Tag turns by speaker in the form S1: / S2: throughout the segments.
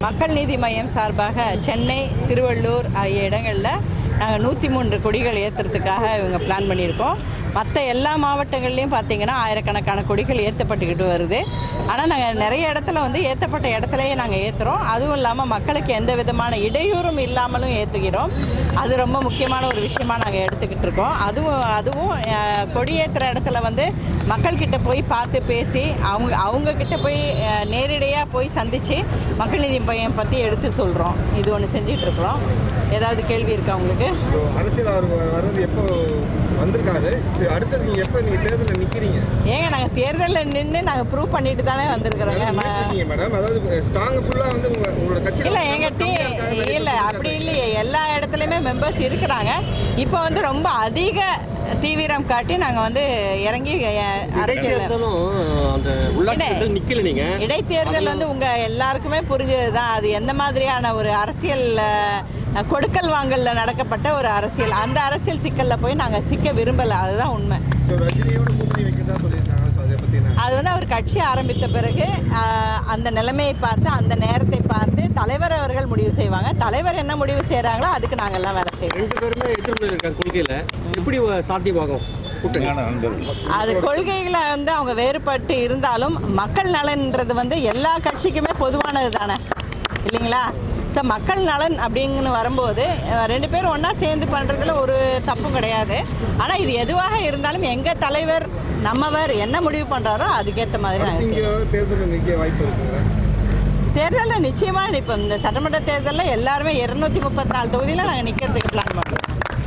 S1: மக்கள் நீதி மையம் சார்பாக சென்னை திருவள்ளூர் ஆகிய இடங்களில் நாங்கள் நூற்றி மூன்று கொடிகள் ஏற்றுறதுக்காக இவங்க பிளான் பண்ணியிருக்கோம் மற்ற எல்லா மாவட்டங்கள்லையும் பார்த்தீங்கன்னா ஆயிரக்கணக்கான கொடிகள் ஏற்றப்பட்டுக்கிட்டு வருது ஆனால் நாங்கள் நிறைய இடத்துல வந்து ஏற்றப்பட்ட இடத்துலையே நாங்கள் ஏற்றுறோம் அதுவும் இல்லாமல் மக்களுக்கு எந்த விதமான இடையூறும் இல்லாமலும் ஏற்றுகிறோம் அது ரொம்ப முக்கியமான ஒரு விஷயமா நாங்கள் எடுத்துக்கிட்டு இருக்கோம் அதுவும் அதுவும் அஹ், கொடியேற்றுற இடத்துல வந்து மக்கள்கிட்ட போய் பார்த்து பேசி அவங்க அவங்க கிட்ட போய் அஹ், நேரடியாக போய் சந்தித்து மக்கள் நீதி மையம் பற்றி எடுத்து சொல்கிறோம் இது ஒன்று செஞ்சுட்டு இருக்கிறோம் ஏதாவது கேள்வி இருக்கா உங்களுக்கு
S2: இப்போ அரசியல் அவர் வர்றது எப்போ வந்திருக்காரு சரி அடுத்தது நீங்கள் எப்போ நீங்கள் தேர்தலில் நிற்கிறீங்க
S1: ஏங்க நாங்கள் தேர்தலில் நின்று நாங்கள் ப்ரூவ் பண்ணிட்டு தானே வந்திருக்கிறோங்க ம-
S2: நிற்கிறீங்க மேடம் அதாவது ஸ்ட்ராங் ஃபுல்லாக வந்து உங்க உங்களோட கட்சி
S1: இல்லை எங்கள் டீ இல்லை அப்படி இல்லையே எல்லா இடத்துலையுமே மெம்பர்ஸ் இருக்கிறாங்க இப்போ வந்து ரொம்ப அதிக தீவிரம் காட்டி நாங்கள் வந்து இறங்கி அஹ், அரசியல்
S3: இடைத்தேர்தலும் அந்த உள்ளாட்சி தேர்தல் நிக்கல நீங்க
S1: இடைத்தேர்தல் வந்து உங்க எல்லாருக்குமே புரிஞ்சது தான் அது எந்த மாதிரியான ஒரு அரசியல் அஹ், கொடுக்கல் வாங்கல்ல நடக்கப்பட்ட ஒரு அரசியல் அந்த அரசியல் சிக்கல்ல போய் நாங்க சிக்க விரும்பல அதுதான் உண்மை
S2: ஸோ ரஜினியோட கூட்டணி வைக்கிறதா சொல்லியிருக்காங்க ஸோ அதை பற்றி என்ன
S1: அது வந்து அவர் கட்சி ஆரம்பித்த பிறகு அஹ், அந்த நிலைமையை பார்த்து அந்த நேரத்தை பார்த்து தலைவர் அவர்கள் முடிவு செய்வாங்க தலைவர் என்ன முடிவு செய்றாங்களோ அதுக்கு நாங்க எல்லாம் வேலை செய்வோம்
S3: ரெண்டு பேருமே எதிர்ப்பு இருக்காங்க கொள்கையில எப்படி சாத்தியமாகும் கூட்டணி
S1: அது கொள்கைகளை வந்து அவங்க வேறுபட்டு இருந்தாலும் மக்கள் நலன்ன்றது வந்து எல்லா கட்சிக்குமே பொதுவானது தானே இல்லைங்களா ஸோ மக்கள் நலன் அப்படின்னு வரும்போது அஹ், ரெண்டு பேரும் ஒன்றா சேர்ந்து பண்ணுறதுல ஒரு தப்பும் கிடையாது ஆனால் இது எதுவாக இருந்தாலும் எங்கள் தலைவர் நம்மவர் என்ன முடிவு பண்ணுறாரோ அதுக்கேற்ற மாதிரி நாங்கள் செய்வோம்
S2: இங்கே தேர்தலில் நிற்க வாய்ப்பு இருக்குங்க
S1: தேர்தலில் நிச்சயமாக நிற்போம் இந்த சட்டமன்ற தேர்தலில் எல்லாருமே இரநூத்தி முப்பத்தி நாலு தொகுதியில் நாங்கள் நிற்கிறதுக்கு பிளான் பண்ணுறோம்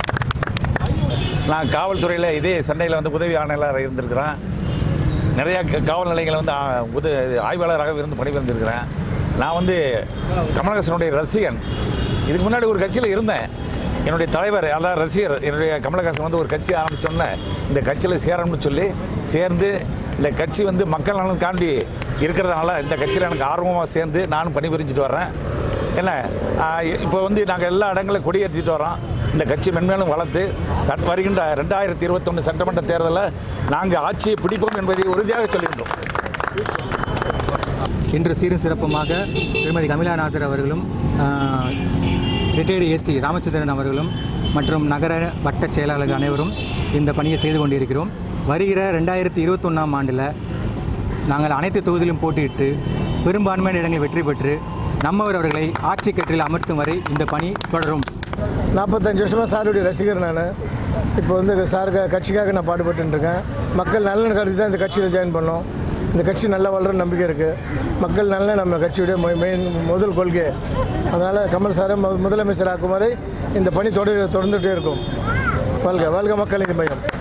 S4: நான் காவல்துறையில் இதே சென்னையில் வந்து உதவி ஆணையாளராக இருந்திருக்கிறேன் நிறையா க- காவல் நிலையங்களை வந்து ஆ, உத ஆய்வாளராக இருந்து பணிபுரிந்திருக்கிறேன் நான் வந்து கமலஹாசனுடைய ரசிகன் இதுக்கு முன்னாடி ஒரு கட்சியில் இருந்தேன் என்னுடைய தலைவர் அதாவது ரசிகர் என்னுடைய கமலஹாசன் வந்து ஒரு கட்சி ஆரம்பித்தோன்னே இந்த கட்சியில் சேரணும்னு சொல்லி சேர்ந்து இந்த கட்சி வந்து மக்கள் நலன் காண்டி இருக்கிறதுனால இந்த கட்சியில் எனக்கு ஆர்வமாக சேர்ந்து நானும் பணிபுரிஞ்சிட்டு வர்றேன் என்ன இப்போ வந்து நாங்கள் எல்லா இடங்களிலும் கொடியேற்றிட்டு வரோம் இந்த கட்சி மென்மேலும் வளர்த்து சட் வருகின்ற ரெண்டாயிரத்தி இருபத்தொன்று சட்டமன்ற தேர்தலில் நாங்கள் ஆட்சியை பிடிப்போம் என்பதை உறுதியாக சொல்கின்றோம்
S5: இன்று சீரும் சிறப்புமாக திருமதி கமிலா நாசர் அவர்களும் ரிட்டையர்டு எஸ்சி ராமச்சந்திரன் அவர்களும் மற்றும் நகர வட்ட செயலாளர்கள் அனைவரும் இந்த பணியை செய்து கொண்டிருக்கிறோம் வருகிற ரெண்டாயிரத்தி இருபத்தொன்னாம் ஆண்டில் நாங்கள் அனைத்து தொகுதியிலும் போட்டியிட்டு பெரும்பான்மையான இடங்களில் வெற்றி பெற்று நம்மவர் அவர்களை ஆட்சி கற்றில் அமர்த்தும் வரை இந்த பணி தொடரும்
S6: நாற்பத்தஞ்சு வருஷமாக சாருடைய ரசிகர் நான் இப்போ வந்து சார் க- கட்சிக்காக நான் பாடுபட்டுன்னு இருக்கேன் மக்கள் நலன் கருதி தான் இந்த கட்சியில் ஜாயின் பண்ணோம் இந்த கட்சி நல்லா வளரும்னு நம்பிக்கை இருக்குது மக்கள் நலன் நம்ம கட்சியுடைய மெயின் முதல் கொள்கை அதனால் கமல் சாரை மு- முதலமைச்சர் ஆக்கும் வரை இந்த பணி தொடர் தொடர்ந்துகிட்டே இருக்கும் வாழ்க வாழ்க மக்கள் நீதி மையம்